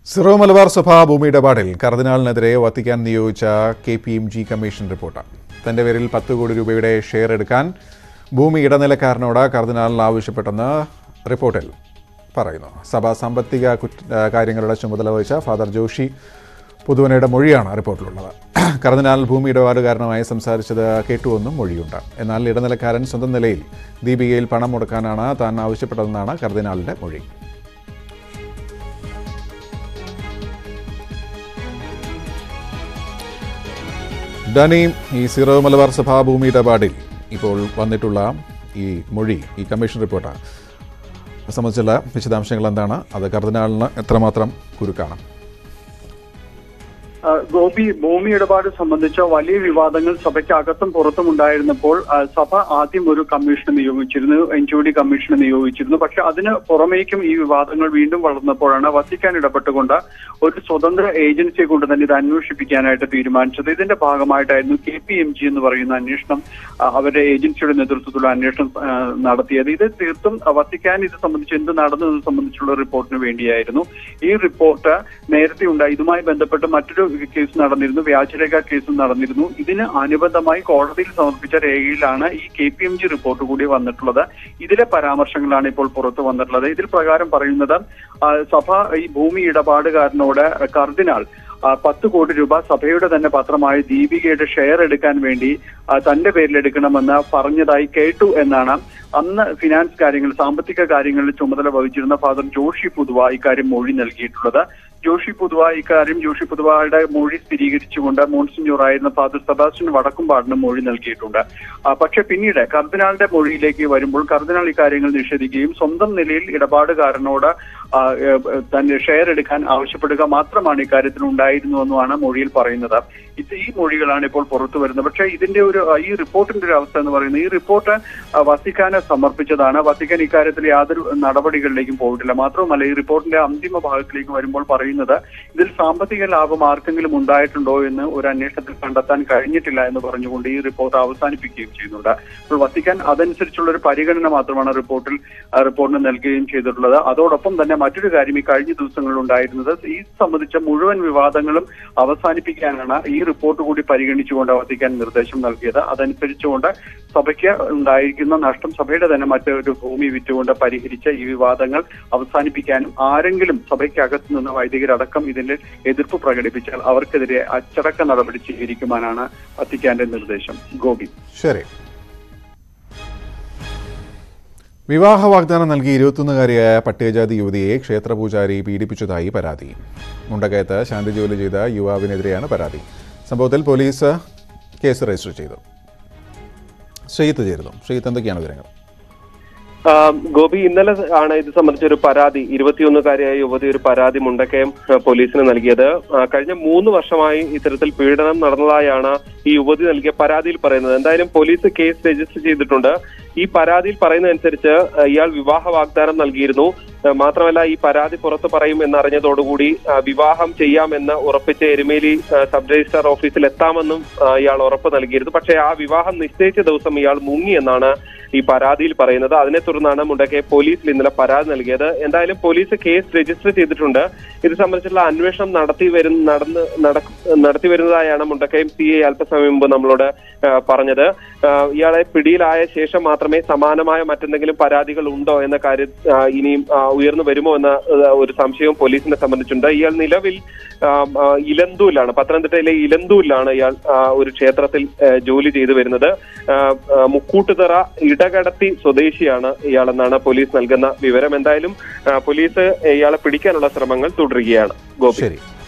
Syro Malabar സഭ ഭൂമി ഇടപാടിൽ കർദിനാളിനെതിരെ വത്തിക്കാൻ നിയോഗിച്ച K P M G commission report തന്റെ പേരിൽ പത്ത് കോടി രൂപയുടെ ഷെയർ എടുക്കാൻ ഭൂമി ഇടനിലക്കാരനോട് കർദിനാളിന് ആവശ്യപ്പെട്ടെന്ന് റിപ്പോർട്ടിൽ പറയുന്നു സഭ സാമ്പത്തിക കുറ്റ കാര്യങ്ങളുടെ ചുമതല വഹിച്ച ഫാദർ ജോഷി പുതുവനയുടെ മൊഴിയാണ് റിപ്പോർട്ടിലുള്ളത് കർദിനാൾ ഭൂമി ഇടപാടുകാരനുമായി സംസാരിച്ചത് കേട്ടുവെന്നും മൊഴിയുണ്ട് എന്നാൽ ഇടനിലക്കാരൻ സ്വന്തം നിലയിൽ ദീപികയിൽ പണം മുടക്കാനാണ് താൻ ആവശ്യപ്പെട്ടതെന്നാണ് കർദിനാളിന്റെ മൊഴി ഡനി ഈ സീറോ മലബാർ സഭാ ഭൂമി ഇടപാടിൽ ഇപ്പോൾ വന്നിട്ടുള്ള ഈ മൊഴി ഈ കമ്മീഷൻ റിപ്പോർട്ടാണ് സംബന്ധിച്ചുള്ള വിശദാംശങ്ങൾ എന്താണ് അത് കർദിനാളിന് എത്രമാത്രം കുരുക്കാണ് ആ, ഗോപി ഭൂമി ഇടപാട് സംബന്ധിച്ച വലിയ വിവാദങ്ങൾ സഭയ്ക്കകത്തും പുറത്തും ഉണ്ടായിരുന്നപ്പോൾ ആ, സഭ ആദ്യം ഒരു കമ്മീഷനെ നിയോഗിച്ചിരുന്നു എൻ ജി ഡി കമ്മീഷനെ നിയോഗിച്ചിരുന്നു പക്ഷെ അതിന് പുറമേക്കും ഈ വിവാദങ്ങൾ വീണ്ടും വളർന്നപ്പോഴാണ് വത്തിക്കാൻ ഇടപെട്ടുകൊണ്ട് ഒരു സ്വതന്ത്ര ഏജൻസിയെ കൊണ്ട് തന്നെ ഇത് അന്വേഷിപ്പിക്കാനായിട്ട് തീരുമാനിച്ചത് ഇതിന്റെ ഭാഗമായിട്ടായിരുന്നു കെ പി എം ജി എന്ന് പറയുന്ന അന്വേഷണം ആ, അവരുടെ ഏജൻസിയുടെ നേതൃത്വത്തിലുള്ള അന്വേഷണം ആ, നടത്തിയത് ഇത് തീർത്തും ആ, വത്തിക്കാൻ ഇത് സംബന്ധിച്ച് എന്ത് നടന്നു എന്ന് സംബന്ധിച്ചുള്ള റിപ്പോർട്ടിന് വേണ്ടിയായിരുന്നു ഈ റിപ്പോർട്ട് നേരത്തെ ഉണ്ടായി ഇതുമായി ബന്ധപ്പെട്ട് മറ്റൊരു കേസ് നടന്നിരുന്നു വ്യാജരേഖ കേസും നടന്നിരുന്നു ഇതിന് അനുബന്ധമായി കോടതിയിൽ സമർപ്പിച്ച രേഖയിലാണ് ഈ K P M G report കൂടി വന്നിട്ടുള്ളത് ഇതിലെ പരാമർശങ്ങളാണ് ഇപ്പോൾ പുറത്തു വന്നിട്ടുള്ളത് ഇതിൽ പ്രകാരം പറയുന്നത് ആ, സഭ ഈ ഭൂമി ഇടപാടുകാരനോട് കർദിനാൾ ആ, പത്ത് കോടി രൂപ സഭയുടെ തന്നെ പത്രമായ ദീപികയുടെ ഷെയർ എടുക്കാൻ വേണ്ടി ആ, തന്റെ പേരിൽ എടുക്കണമെന്ന് പറഞ്ഞതായി കേട്ടു എന്നാണ് അന്ന് ഫിനാൻസ് കാര്യങ്ങൾ സാമ്പത്തിക കാര്യങ്ങളിൽ ചുമതല വഹിച്ചിരുന്ന ഫാദർ ജോഷി പുതുവ ഇക്കാര്യം മൊഴി നൽകിയിട്ടുള്ളത് ജോഷി പുതുവ ഇക്കാര്യം ജോഷി പുതുവയുടെ മൊഴി സ്ഥിരീകരിച്ചുകൊണ്ട് മോൺസിഞ്ഞൂർ ആയിരുന്ന ഫാദർ സെബാസ്റ്റ്യൻ വടക്കുംപാടിന് മൊഴി നൽകിയിട്ടുണ്ട് ആ, പക്ഷെ പിന്നീട് കർദിനാളിന്റെ മൊഴിയിലേക്ക് വരുമ്പോൾ കർദിനാൾ ഇക്കാര്യങ്ങൾ നിഷേധിക്കുകയും സ്വന്തം നിലയിൽ ഇടപാടുകാരനോട് ആ, ഏ, തന്റെ ഷെയർ എടുക്കാൻ ആവശ്യപ്പെടുക മാത്രമാണ് ഇക്കാര്യത്തിൽ ഉണ്ടായിരുന്നുവെന്നുമാണ് മൊഴിയിൽ പറയുന്നത് ഇത് ഈ മൊഴികളാണ് ഇപ്പോൾ പുറത്തു വരുന്നത് പക്ഷേ ഇതിന്റെ ഒരു ആ, ഈ റിപ്പോർട്ടിന്റെ ഒരു അവസ്ഥ എന്ന് പറയുന്നത് ഈ റിപ്പോർട്ട് ആ, വത്തിക്കാന് സമർപ്പിച്ചതാണ് വത്തിക്കാൻ ഇക്കാര്യത്തിൽ യാതൊരു നടപടികളിലേക്കും പോയിട്ടില്ല മാത്രവുമല്ല ഈ റിപ്പോർട്ടിന്റെ അന്തിമ ഭാഗത്തിലേക്ക് വരുമ്പോൾ പറയുന്നത് ഇതിൽ സാമ്പത്തിക ലാഭം ആർക്കെങ്കിലും ഉണ്ടായിട്ടുണ്ടോ എന്ന് ഒരു അന്വേഷണത്തിൽ കണ്ടെത്താൻ കഴിഞ്ഞിട്ടില്ല എന്ന് പറഞ്ഞുകൊണ്ട് ഈ റിപ്പോർട്ട് അവസാനിപ്പിക്കുകയും ചെയ്യുന്നുണ്ട് അപ്പോൾ വത്തിക്കാൻ അതനുസരിച്ചുള്ള ഒരു പരിഗണന മാത്രമാണ് റിപ്പോർട്ടിൽ ആ, റിപ്പോർട്ടിന് നൽകുകയും ചെയ്തിട്ടുള്ളത് അതോടൊപ്പം തന്നെ മറ്റൊരു കാര്യം ഈ കഴിഞ്ഞ ദിവസങ്ങളിൽ ഉണ്ടായിരുന്നത് ഈ സംബന്ധിച്ച മുഴുവൻ വിവാദങ്ങളും അവസാനിപ്പിക്കാനാണ് ഈ റിപ്പോർട്ട് കൂടി പരിഗണിച്ചുകൊണ്ട് വത്തിക്കാൻ നിർദ്ദേശം നൽകിയത് അതനുസരിച്ചുകൊണ്ട് സഭയ്ക്ക് ഉണ്ടായിരിക്കുന്ന നഷ്ടം സഭയുടെ തന്നെ മറ്റൊരു ഭൂമി വിറ്റുകൊണ്ട് പരിഹരിച്ച ഈ വിവാദങ്ങൾ അവസാനിപ്പിക്കാനും ആരെങ്കിലും സഭയ്ക്കകത്ത് നിന്ന് വൈദികരടക്കം ഇതിന്റെ എതിർപ്പ് പ്രകടിപ്പിച്ചാൽ അവർക്കെതിരെ അച്ചടക്ക നടപടി സ്വീകരിക്കുവാനാണ് വത്തിക്കാന്റെ നിർദ്ദേശം ഗോപി ശരി വിവാഹ വാഗ്ദാനം നൽകി ഇരുപത്തൊന്നുകാരിയായ പട്ടികജാതി യുവതിയെ ക്ഷേത്രപൂജാരി പീഡിപ്പിച്ചതായി പരാതി മുണ്ടകയത്ത് ശാന്തി ജോലി ചെയ്ത യുവാവിനെതിരെയാണ് പരാതി സംഭവത്തിൽ പോലീസ് കേസ് രജിസ്റ്റർ ചെയ്തു ശ്രീത്ത് ചേരുന്നു ശ്രീത്ത് എന്തൊക്കെയാണ് വിവരങ്ങൾ ആ, ഗോപി ഇന്നലെ ആണ് ഇത് സംബന്ധിച്ച ഒരു പരാതി ഇരുപത്തിയൊന്നുകാരിയായ യുവതി ഒരു പരാതി മുണ്ടക്കയം ആ, പോലീസിന് നൽകിയത് ആ, കഴിഞ്ഞ മൂന്ന് വർഷമായി ഇത്തരത്തിൽ പീഡനം നടന്നതായാണ് ഈ യുവതി നൽകിയ പരാതിയിൽ പറയുന്നത് എന്തായാലും പോലീസ് കേസ് രജിസ്റ്റർ ചെയ്തിട്ടുണ്ട് ഈ പരാതിയിൽ പറയുന്നതനുസരിച്ച് ആ, ഇയാൾ വിവാഹ വാഗ്ദാനം നൽകിയിരുന്നു ആ, മാത്രമല്ല ഈ പരാതി പുറത്തു പറയും എന്നറിഞ്ഞതോടുകൂടി ആ, വിവാഹം ചെയ്യാമെന്ന് ഉറപ്പിച്ച എരുമേലി ആ, സബ് രജിസ്ട്രാർ ഓഫീസിൽ എത്താമെന്നും ആ, ഇയാൾ ഉറപ്പ് നൽകിയിരുന്നു പക്ഷേ ആ വിവാഹം നിശ്ചയിച്ച ദിവസം ഇയാൾ മുങ്ങി എന്നാണ് ഈ പരാതിയിൽ പറയുന്നത് അതിനെ തുടർന്നാണ് മുണ്ടക്കെ പോലീസിൽ ഇന്നലെ പരാതി നൽകിയത് എന്തായാലും പോലീസ് കേസ് രജിസ്റ്റർ ചെയ്തിട്ടുണ്ട് ഇത് സംബന്ധിച്ചുള്ള അന്വേഷണം നടത്തി വരുന്ന നടന്ന് നടക്ക- നടത്തി വരുന്നതായാണ് മുണ്ടക്കയം സി എ അല്പസമയം മുമ്പ് നമ്മളോട് ആ, പറഞ്ഞത് ആ, ഇയാളെ പിടിയിലായ ശേഷം മാത്രമേ സമാനമായ മറ്റെന്തെങ്കിലും പരാതികൾ ഉണ്ടോ എന്ന കാര്യം ആ, ഇനിയും ആ, ഉയർന്നു വരുമോ എന്ന ആ, ഒരു സംശയവും പോലീസിനെ സംബന്ധിച്ചുണ്ട് ഇയാൾ നിലവിൽ ആ, ആ, ഇലന്തൂരിലാണ് പത്തനംതിട്ടയിലെ ഇലന്തൂരിലാണ് ഇയാൾ ആ, ഒരു ക്ഷേത്രത്തിൽ ആ, ജോലി ചെയ്തു വരുന്നത് ആ, ആ, മുക്കൂട്ടുതറ ഇടകടത്തി സ്വദേശിയാണ് ഇയാളെന്നാണ് പോലീസ് നൽകുന്ന വിവരം എന്തായാലും ആ, പോലീസ് ഇയാളെ പിടിക്കാനുള്ള ശ്രമങ്ങൾ തുടരുകയാണ് ഗോപി ശരി